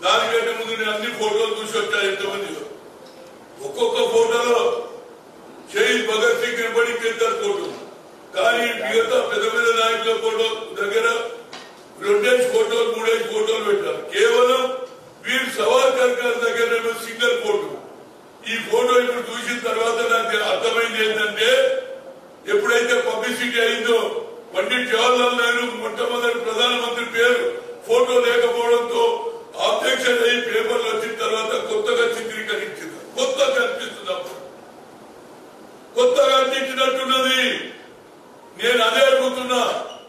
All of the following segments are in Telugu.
దానికంటే ముందు నేను అన్ని ఫోటోలు చూసి వచ్చా ఎంతమంది ఒక్కొక్క ఫోటోలో షహీద్ భగత్ సింగ్ కనబడి ఇద్దరు ఫోటో కానీ మిగతా పెద్ద పెద్ద నాయకుల ఫోటో దగ్గర రెండేసి ఫోటోలు మూడేసి ఫోటోలు పెట్టారు కేవలం వీరు సవార్కర్ గారి దగ్గర సింగిల్ ఫోటో ఈ ఫోటో ఇప్పుడు చూసిన తర్వాత నాకు అర్థమైంది ఏంటంటే ఎప్పుడైతే పబ్లిసిటీ అయిందో పండిట్ జవహర్లాల్ నెహ్రూ మొట్టమొదటి ప్రధానమంత్రి పేరు ఫోటో లేకపోవడంతో ఆబ్జెక్షన్ అయ్యి పేపర్లు వచ్చిన తర్వాత కొత్తగా చిత్రీకరించింది కొత్తగా కనిపిస్తుంది అప్పుడు కొత్తగా అందించినట్టున్నది నేను అదే అడుగుతున్నా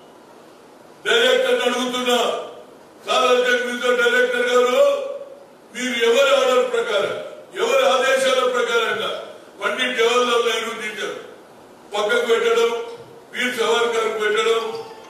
డైరెక్టర్ అడుగుతున్నా సాధారణ మీతో డైరెక్టర్ గారు మీరు ఎవరి ఆర్డర్ ప్రకారం ఎవరి ఆదేశాల ప్రకారంగా పండిట్ జవహర్లాల్ నెహ్రూ తీశారు పక్కకు పెట్టడం వీర్ సవర్కర్ పెట్టడం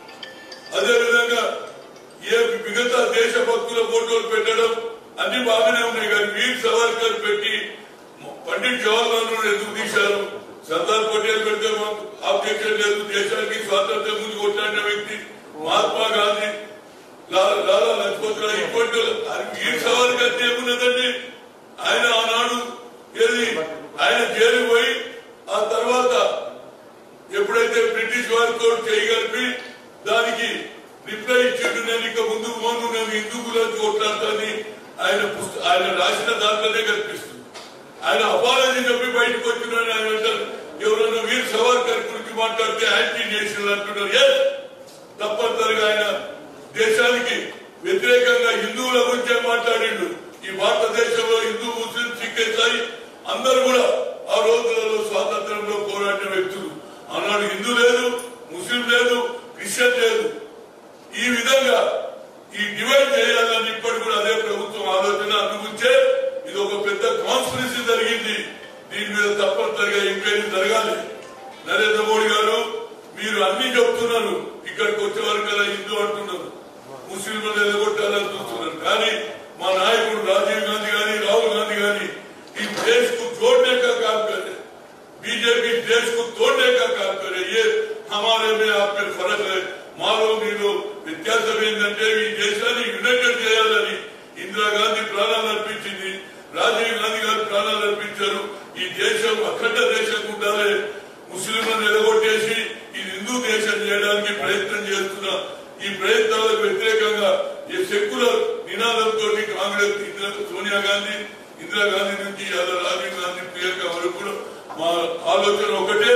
అదేవిధంగా ఏ మిగతా దేశభక్తుల ఫోటోలు పెట్టడం అన్ని బాగానే ఉన్నాయి కానీ వీర్ సవర్కర్ పెట్టి పండిట్ జవహర్లాల్ నెహ్రూ ఎందుకు తీశారు సర్దార్ పటేల్ పెడితే మాకు ఆబ్జెక్షన్ లేదు దేశానికి స్వాతంత్రం ముందు కొట్లాడిన వ్యక్తి మహాత్మా గాంధీ లాలా లాలా లజపత్ రాయ్ ఇటువంటి వీర్ సవర్కర్ ఏమున్నదండి ఆయన ఆనాడు ఏది ఆయన జైలు పోయి ఆ తర్వాత ఎప్పుడైతే బ్రిటిష్ వారితో చేయగలిపి దానికి రిప్లై ఇచ్చిండు నేను ఇక ముందుకు పోను నేను హిందూ గురించి కొట్లాడతాని ఆయన పుస్త- ఆయన రాసిన దాంట్లోనే కనిపిస్తుంది ఆయన అపాలజీ చెప్పి బయటకు వచ్చినాడు ఆయన అంటారు ఎవరైనా వీర్ సవార్కర్ గురించి మాట్లాడితే యాంటీ నేషనల్ అంటున్నారు ఎస్ తప్పనిసరిగా ఆయన దేశానికి వ్యతిరేకంగా హిందువుల గురించే మాట్లాడిండు ఈ భారతదేశంలో హిందూ ముస్లిం సిక్ ఇసాయి అందరూ కూడా ఆ రోజులలో స్వాతంత్రంలో పోరాడిన వ్యక్తులు ఆనాడు హిందూ లేదు ముస్లిం లేదు క్రిస్టియన్ లేదు ఈ విధంగా ఈ డివైడ్ చేయాలని ఇప్పటి కూడా అదే ప్రభుత్వం ఆలోచన అందుకుంటే ఇది ఒక పెద్ద కాన్స్పిరసీ జరిగింది దీని మీద తప్పనిసరిగా ఎంక్వైరీ జరగాలి నరేంద్ర మోడీ గారు మీరు అన్ని చెప్తున్నారు ఇక్కడికి వచ్చే వరకు కదా హిందూ అంటున్నారు ముస్లింలను ఎదగొట్టాలని చూస్తున్నారు కానీ మా నాయకుడు రాజీవ్ గాంధీ గాని రాహుల్ గాంధీ గాని ఈ దేశ్ కు जोड़ने का काम कर रहे बीजेपी देश को तोड़ने का काम कर रही है हमारे में आप में फर्क है మాలో మీలో వ్యత్యాసం ఏంటంటే ఈ దేశాన్ని యునైటెడ్ చేయాలని ఇందిరాగాంధీ ప్రాణాలు అర్పించింది రాజీవ్ గాంధీ గారు ప్రాణాలు అర్పించారు ఈ దేశం అఖండ దేశం ఉండాలి ముస్లింలను ఎదగొట్టేసి ఇది హిందూ దేశం చేయడానికి ప్రయత్నం చేస్తున్న ఈ ప్రయత్నాలకు వ్యతిరేకంగా ఈ సెక్యులర్ నినాదంతో కాంగ్రెస్ ఇందిరా సోనియా గాంధీ ఇందిరాగాంధీ నుంచి ఇలా రాజీవ్ గాంధీ ప్రియాంక వరకు కూడా మా ఆలోచన ఒకటే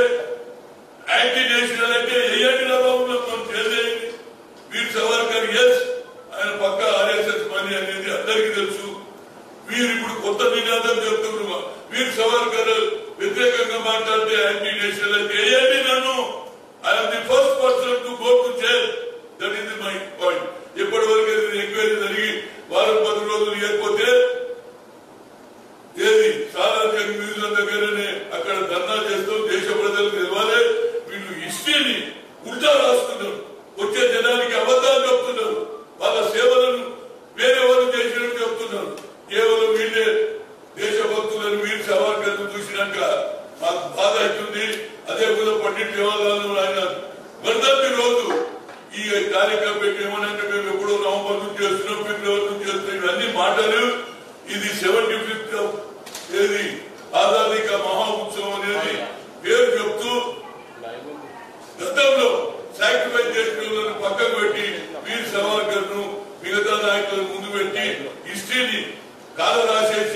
యాంటీ నేషనల్ అంటే ఏఎంటి ప్రభావంలో మనం చేసేయండి వీర్ సవర్కర్ ఎస్ ఆయన పక్క ఆర్ఎస్ఎస్ పని అనేది అందరికీ తెలుసు వీరు ఇప్పుడు కొత్త నినాదం చెప్తున్నారు వీర్ సవర్కర్ వ్యతిరేకంగా మాట్లాడితే యాంటీ నేషనల్ అంటే ఏఎంటి నన్ను I'm the first person to go to jail that is my point ఇప్పటి వరకు ఎంక్వైరీ జరిగి వారం పది రోజులు లేకపోతే ఏది సాధారణ మ్యూజియం దగ్గరనే అక్కడ ధర్నా చేస్తూ దేశ ప్రజలకు ఇవ్వాలి వీళ్ళు హిస్టరీని ఉల్టా రాస్తున్నారు వచ్చే జనానికి అబద్ధాలు చెప్తున్నారు వాళ్ళ సేవలను వేరే వాళ్ళు చేసినట్టు చెప్తున్నారు కేవలం వీళ్ళే దేశభక్తులను వీరు సవార్కర్ను చూసినాక మాకు బాధ అవుతుంది అదే కూడా పండిట్ జవహర్లాల్ ఆయన వర్ధంతి రోజు ఈ కార్యక్రమం పెట్టి ఏమనంటే మేము ఎప్పుడో నవంబర్ నుంచి చేస్తున్నాం ఫిబ్రవరి నుంచి చేస్తున్నాం ఇవన్నీ మాటలు ఇది సెవెంటీ ఫిఫ్త్ ఏది ఆజాదీ కా మహా ఉత్సవం అనేది పేరు చెప్తూ గతంలో సాక్రిఫైస్ చేసిన వాళ్ళని పక్కకు పెట్టి వీర్ సవార్కర్ ను మిగతా నాయకులను ముందు పెట్టి హిస్టరీని కాల రాసేసి